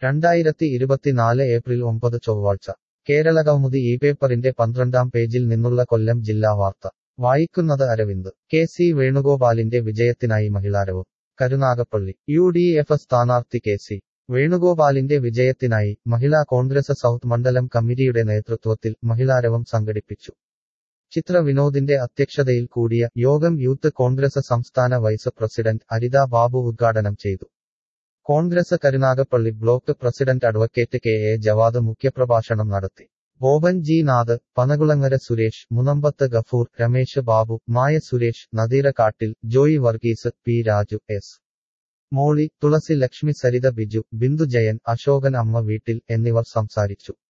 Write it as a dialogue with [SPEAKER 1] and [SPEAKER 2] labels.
[SPEAKER 1] രണ്ടായിരത്തി ഇരുപത്തിനാല് ഏപ്രിൽ ഒമ്പത് ചൊവ്വാഴ്ച കേരളകൗമുദി ഈ പേപ്പറിന്റെ പന്ത്രണ്ടാം പേജിൽ നിന്നുള്ള കൊല്ലം ജില്ലാ വാർത്ത വായിക്കുന്നത് അരവിന്ദ് കെ സി വേണുഗോപാലിന്റെ വിജയത്തിനായി മഹിളാരവും കരുനാഗപ്പള്ളി യു ഡി എഫ് സ്ഥാനാർത്ഥി കെ സി വേണുഗോപാലിന്റെ വിജയത്തിനായി മഹിളാ കോൺഗ്രസ് സൗത്ത് മണ്ഡലം കമ്മിറ്റിയുടെ നേതൃത്വത്തിൽ മഹിളാരവം സംഘടിപ്പിച്ചു ചിത്ര വിനോദിന്റെ അധ്യക്ഷതയിൽ കൂടിയ യോഗം യൂത്ത് കോൺഗ്രസ് സംസ്ഥാന വൈസ് പ്രസിഡന്റ് അരിത ബാബു ഉദ്ഘാടനം ചെയ്തു Congress Karunagappally block president advocate K A Jawad മുഖ്യപ്രഭാഷണം നടത്തി Boban G Nath Panakulangara Suresh Munambath Gafoor Ramesh Babu Maya Suresh Nadeera Kattil Joy Varghese P Raju S Molly Thulasi Lakshmi Saritha Biju Bindu Jayan Ashokan Amma Veettil എന്നിവർ സംസാരിച്ചു